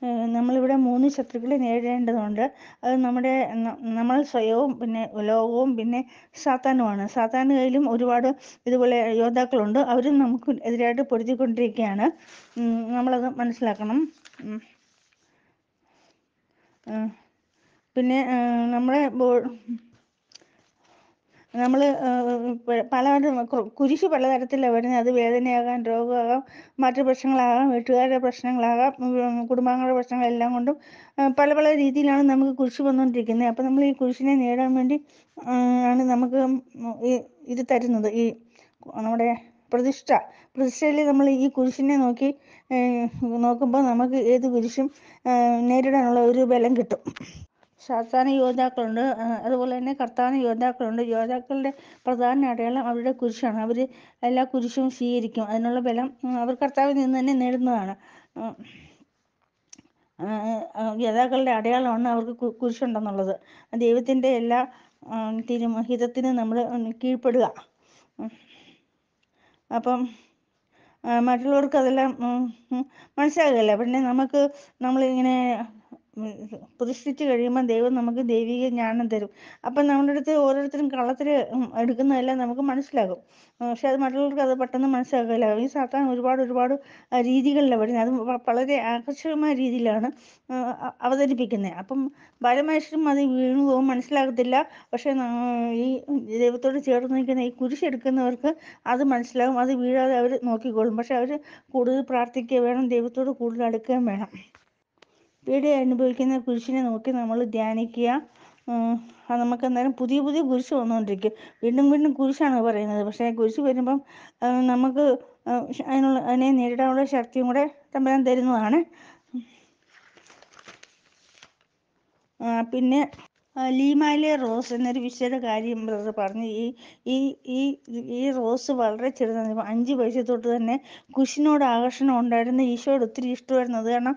ഏഹ് നമ്മളിവിടെ മൂന്ന് ശത്രുക്കളെ നേരിടേണ്ടതുണ്ട് അത് നമ്മുടെ ന- നമ്മൾ സ്വയവും പിന്നെ ലോകവും പിന്നെ സാത്താനുമാണ് സാത്താൻ്റെ കയ്യിലും ഒരുപാട് ഇതുപോലെ യോദ്ധാക്കളുണ്ട് അവരും നമുക്ക് എതിരായിട്ട് പൊരുതിക്കൊണ്ടിരിക്കുകയാണ് ഉം, നമ്മളത് മനസ്സിലാക്കണം ഉം. ഉം. പിന്നെ ഏഹ്, നമ്മുടെ ബോ- നമ്മൾ പലതരം കു- കുരിശ് പലതരത്തിലാണ് വരുന്നത് അത് വേദനയാകാം രോഗമാകാം മറ്റു പ്രശ്നങ്ങളാകാം വീട്ടുകാരുടെ പ്രശ്നങ്ങളാകാം ഉം, കുടുംബാംഗങ്ങളുടെ പ്രശ്നങ്ങളെല്ലാം കൊണ്ടും ആ, പല പല രീതിയിലാണ് നമുക്ക് കുരിശ് വന്നുകൊണ്ടിരിക്കുന്നത് അപ്പം നമ്മൾ ഈ കുരിശിനെ നേടാൻ വേണ്ടി ആ, ആണ് നമുക്ക് ഈ ഇത് തരുന്നത് ഈ നമ്മുടെ പ്രതിഷ്ഠ പ്രതിഷ്ഠയിൽ നമ്മൾ ഈ കുരിശിനെ നോക്കി നോക്കുമ്പോൾ നമുക്ക് ഏത് കുരിശും ആ, നേരിടാനുള്ള ഒരു ബലം കിട്ടും സാത്താന യോദ്ധാക്കളുണ്ട് ആ, അതുപോലെ തന്നെ കർത്താവിന് യോദ്ധാക്കളുണ്ട് യോദ്ധാക്കളുടെ പ്രധാന അടയാളം അവരുടെ കുരിശാണ് അവർ എല്ലാ കുരിശും സ്വീകരിക്കും അതിനുള്ള ബലം ഉം, അവർ കർത്താവിൽ നിന്ന് തന്നെ നേടുന്നതാണ് ഉം. ആ, ആ, യോദ്ധാക്കളുടെ അടയാളമാണ് അവർക്ക് കു- കുരിശുണ്ടെന്നുള്ളത് ദൈവത്തിൻ്റെ എല്ലാ ആ, തിരു ഹിതത്തിനും നമ്മൾ കീഴ്പ്പെടുക ഉം. അപ്പം ആ, മറ്റുള്ളവർക്ക് അതെല്ലാം ഉം, ഉം, മനസ്സിലാകുകയില്ല പിന്നെ നമുക്ക് നമ്മളിങ്ങനെ ഉം, പ്രതിഷ്ഠിച്ച് കഴിയുമ്പോൾ ദൈവം നമുക്ക് ദൈവിക ജ്ഞാനം തരും അപ്പം നമ്മുടെ അടുത്ത് ഓരോരുത്തരും കള്ളത്തിൽ എടുക്കുന്നതെല്ലാം നമുക്ക് മനസ്സിലാകും ആ, പക്ഷെ അത് മറ്റുള്ളവർക്ക് അത് പെട്ടെന്ന് മനസ്സിലാകില്ല ഈ സാത്താൻ ഒരുപാട് ഒരുപാട് ആ, രീതികളിലാണ് വരുന്നത് അത് വ- വളരെ ആകർഷകമായ രീതിയിലാണ് ആ, അ- അവതരിപ്പിക്കുന്നത് അപ്പം ബാലമനുഷ്യരും അത് വീണു പോകും മനസ്സിലാകത്തില്ല പക്ഷേ ന- ഈ ദൈവത്തോട് ചേർന്ന് നിൽക്കുന്ന ഈ കുരിശെടുക്കുന്നവർക്ക് അത് മനസ്സിലാകും അത് വീഴാതെ അവർ നോക്കിക്കോളും പക്ഷെ അവർ കൂടുതൽ പ്രാർത്ഥിക്കുക വേണം ദൈവത്തോട് കൂടുതൽ അടുക്കുകയും വേണം പീഡ അനുഭവിക്കുന്ന കുരിശിനെ നോക്കി നമ്മൾ ധ്യാനിക്കുക ഉം, അത് നമുക്ക് അന്നേരം പുതിയ പുതിയ കുരിശ് വന്നുകൊണ്ടിരിക്കും വീണ്ടും വീണ്ടും കുരിശാണ് പറയുന്നത് പക്ഷേ കുരിശ് വരുമ്പം ആ, നമുക്ക് ആ, അതിനുള്ള അതിനെ നേരിടാനുള്ള ശക്തിയും കൂടെ തമ്പുരാൻ തരുന്നതാണ് ആ, പിന്നെ ആ, ലീമായിലെ റോസ് എന്നൊരു വിഷയയുടെ കാര്യം ബ്രദർ പറഞ്ഞു ഈ ഈ ഈ ഈ റോസ് വളരെ ചെറുതാണ് ഇപ്പം അഞ്ച് വയസ്സ് തൊട്ട് തന്നെ കുശിനോട് ആകർഷണം ഉണ്ടായിരുന്ന ഈശോയോട് ഒത്തിരി ഇഷ്ടമായിരുന്നു അത് കാരണം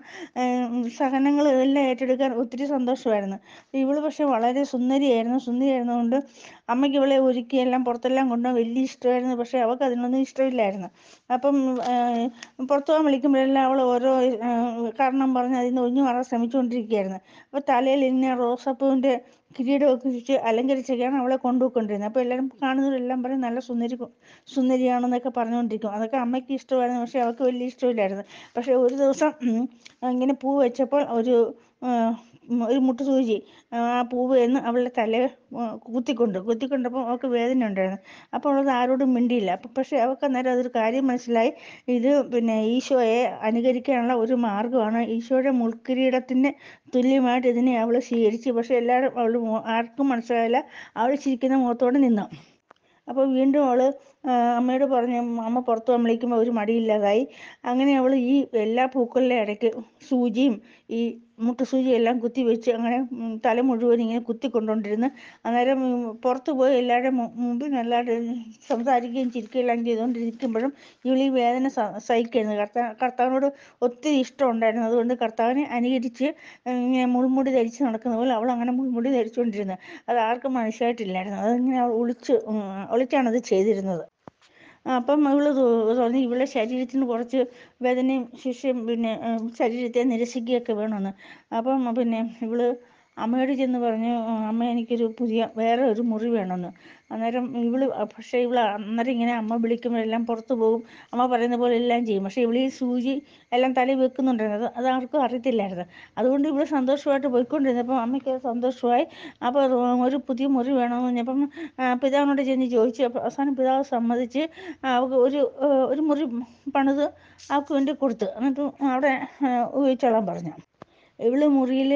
സഹനങ്ങൾ എല്ലാം ഏറ്റെടുക്കാൻ ഒത്തിരി സന്തോഷമായിരുന്നു ഇവള് പക്ഷെ വളരെ സുന്ദരിയായിരുന്നു സുന്ദരിയായിരുന്നതുകൊണ്ട് അമ്മയ്ക്ക് ഇവളെ ഒരുക്കി എല്ലാം പുറത്തെല്ലാം കൊണ്ടുപോകാൻ വലിയ ഇഷ്ടമായിരുന്നു പക്ഷെ അവൾക്ക് അതിനൊന്നും ഇഷ്ടമില്ലായിരുന്നു അപ്പം ഏഹ്, പുറത്തു പോകാൻ വിളിക്കുമ്പോഴെല്ലാം അവൾ ഓരോ ഏഹ്, കാരണം പറഞ്ഞ് അതിൽ നിന്ന് ഒഴിഞ്ഞു മാറാൻ ശ്രമിച്ചുകൊണ്ടിരിക്കുകയായിരുന്നു അപ്പോൾ തലയിൽ ഇങ്ങനെ റോസാപ്പൂവിൻ്റെ കിരീടമൊക്കെ വെച്ച് അലങ്കരിച്ചൊക്കെയാണ് അവളെ കൊണ്ടുപോയിക്കൊണ്ടിരുന്നത് അപ്പോൾ എല്ലാവരും കാണുന്നവരെല്ലാം പറയും നല്ല സുന്ദരി സുന്ദരിയാണെന്നൊക്കെ പറഞ്ഞുകൊണ്ടിരിക്കും അതൊക്കെ അമ്മയ്ക്ക് ഇഷ്ടമായിരുന്നു പക്ഷേ അവൾക്ക് വലിയ ഇഷ്ടമില്ലായിരുന്നു പക്ഷേ ഒരു ദിവസം ഉം, ഇങ്ങനെ പൂ വെച്ചപ്പോൾ ഒരു ആ, ഉം, ഒരു മുട്ടുസൂചി ആ പൂവ് എന്ന് അവളുടെ തല കുത്തിക്കൊണ്ട് കുത്തിക്കൊണ്ടപ്പോൾ അവൾക്ക് വേദന ഉണ്ടായിരുന്നു അപ്പോൾ അവളത് ആരോടും മിണ്ടിയില്ല അപ്പം പക്ഷേ അവൾക്ക് അന്നേരം അതൊരു കാര്യം മനസ്സിലായി ഇത് പിന്നെ ഈശോയെ അനുകരിക്കാനുള്ള ഒരു മാർഗ്ഗമാണ് ഈശോയുടെ മുൾക്കിരീടത്തിന് തുല്യമായിട്ട് ഇതിനെ അവൾ സ്വീകരിച്ചു പക്ഷെ എല്ലാവരും അവൾ ആർക്കും മനസ്സിലായില്ല അവൾ ചിരിക്കുന്ന മുഖത്തോടെ നിന്നു അപ്പോൾ വീണ്ടും അവൾ അമ്മയോട് പറഞ്ഞു അമ്മ പുറത്ത് പോകാൻ വിളിക്കുമ്പോൾ ഒരു മടിയില്ലാതായി അങ്ങനെ അവൾ ഈ എല്ലാ പൂക്കളുടെ ഇടയ്ക്ക് സൂചിയും ഈ മുട്ടുസൂചിയും എല്ലാം കുത്തി വെച്ച് അങ്ങനെ ഉം, തല മുഴുവൻ ഇങ്ങനെ കുത്തി കൊണ്ടുകൊണ്ടിരുന്ന് അന്നേരം ഉം, പുറത്ത് പോയി എല്ലാവരുടെ മു- മുമ്പിൽ നല്ലതായിട്ട് സംസാരിക്കുകയും ചിരിക്കുകയും എല്ലാം ചെയ്തുകൊണ്ടിരിക്കുമ്പോഴും ഇവൾ ഈ വേദന സ- സഹിക്കുന്നത് കർത്താ കർത്താവിനോട് ഒത്തിരി ഇഷ്ടം ഉണ്ടായിരുന്നു അതുകൊണ്ട് കർത്താവിനെ അനുകരിച്ച് ഇങ്ങനെ മുൾമുടി ധരിച്ച് നടക്കുന്ന പോലെ അവൾ അങ്ങനെ മുൾമുടി ധരിച്ചുകൊണ്ടിരുന്നത് അത് ആർക്കും മനസ്സിലായിട്ടില്ലായിരുന്നു അതിങ്ങനെ അവൾ ഒളിച്ച് ഉം, ഒളിച്ചാണ് അത് ചെയ്തിരുന്നത് ആ, അപ്പം ഇവള് തോന്നി ഇവളുടെ ശരീരത്തിന് കുറച്ച് വേദനയും ശിക്ഷയും പിന്നെ ഉം, ശരീരത്തെ നിരസിക്കുകയൊക്കെ വേണമെന്ന് അപ്പം പിന്നെ ഇവള് അമ്മയോട് ചെന്ന് പറഞ്ഞു "ആ, അമ്മ എനിക്കൊരു പുതിയ വേറെ ഒരു മുറി വേണമെന്ന് അന്നേരം ഇവള് പക്ഷേ ഇവള് അന്നേരം ഇങ്ങനെ അമ്മ വിളിക്കുമ്പോഴെല്ലാം പുറത്ത് പോകും അമ്മ പറയുന്ന പോലെ എല്ലാം ചെയ്യും പക്ഷേ ഇവള് ഈ സൂചി എല്ലാം തലയിൽ വെക്കുന്നുണ്ടായിരുന്നു അത് അത് ആർക്കും അറിയത്തില്ലായിരുന്നു അതുകൊണ്ട് ഇവള് സന്തോഷമായിട്ട് പോയിക്കൊണ്ടിരുന്നപ്പോൾ അമ്മയ്ക്ക് അത് സന്തോഷമായി അപ്പോൾ അത് ഒരു പുതിയ മുറി വേണമെന്ന് പറഞ്ഞപ്പം ആ, പിതാവിനോട് ചെന്ന് ചോദിച്ചു അപ്പോൾ അവസാനം പിതാവ് സമ്മതിച്ച് ആ, അവൾക്ക് ഒരു ആ, ഒരു മുറി പണിത് അവൾക്ക് വേണ്ടി കൊടുത്ത് എന്നിട്ട് അവിടെ ആ, ഉപയോഗിച്ചോളാൻ പറഞ്ഞു ഇവള് മുറിയിൽ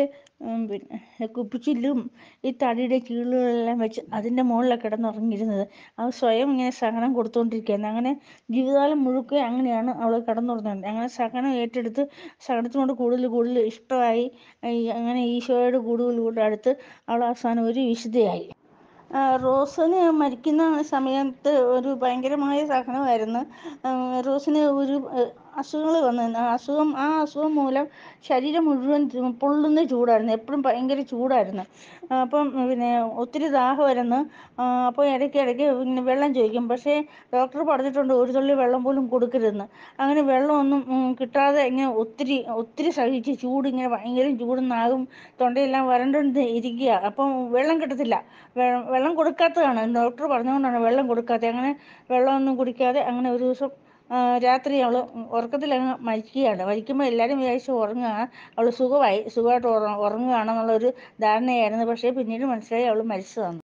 പിന്നെ കുപ്പിച്ചില്ലും ഈ തടിയുടെ കീളുകളെല്ലാം വെച്ച് അതിൻ്റെ മുകളിലാണ് കിടന്നുറങ്ങിയിരുന്നത് അവൾ സ്വയം ഇങ്ങനെ സഹനം കൊടുത്തുകൊണ്ടിരിക്കുകയായിരുന്നു അങ്ങനെ ജീവിതകാലം മുഴുക്കെ അങ്ങനെയാണ് അവൾ കിടന്നുറങ്ങുന്നത് അങ്ങനെ സഹനം ഏറ്റെടുത്ത് സഹനത്തിനോട് കൂടുതൽ കൂടുതൽ ഇഷ്ടമായി ഈ അങ്ങനെ ഈശോയോട് കൂടുതൽ കൂടുതൽ അടുത്ത് അവൾ അവസാനം ഒരു വിശുദ്ധയായി ആ, റോസിന് മരിക്കുന്ന സമയത്ത് ഒരു ഭയങ്കരമായ സഹനമായിരുന്നു ആ, റോസിന് ഒരു അസുഖങ്ങൾ വന്നു അസുഖം ആ അസുഖം മൂലം ശരീരം മുഴുവൻ പൊള്ളുന്ന ചൂടായിരുന്നു എപ്പോഴും ഭയങ്കര ചൂടായിരുന്നു അപ്പം പിന്നെ ഒത്തിരി ദാഹമായിരുന്നു അപ്പോൾ ഇടയ്ക്ക് ഇടയ്ക്ക് ഇങ്ങനെ വെള്ളം ചോദിക്കും പക്ഷേ ഡോക്ടർ പറഞ്ഞിട്ടുണ്ട് ഒരു തുള്ളി വെള്ളം പോലും കൊടുക്കരുതെന്ന് അങ്ങനെ വെള്ളമൊന്നും കിട്ടാതെ ഇങ്ങനെ ഒത്തിരി ഒത്തിരി സഹിച്ച് ചൂട് ഇങ്ങനെ ഭയങ്കര ചൂട് നാവും തൊണ്ടയെല്ലാം വരണ്ടുകൊണ്ട് ഇരിക്കുക അപ്പം വെള്ളം കിട്ടത്തില്ല വെള്ളം കൊടുക്കാത്തതാണ് ഡോക്ടർ പറഞ്ഞതുകൊണ്ടാണ് വെള്ളം കൊടുക്കാത്തത് അങ്ങനെ വെള്ളമൊന്നും കുടിക്കാതെ അങ്ങനെ ഒരു ദിവസം രാത്രി അവൾ ഉറക്കത്തിലങ്ങ് മരിക്കുകയാണ് മരിക്കുമ്പോൾ എല്ലാവരും വിചാരിച്ചു ഉറങ്ങുകയാണ് അവൾ സുഖമായി സുഖമായിട്ട് ഉറങ്ങുകയാണെന്നുള്ളൊരു ധാരണയായിരുന്നു പക്ഷേ പിന്നീട് മനസ്സിലായി അവൾ മരിച്ചതാണ്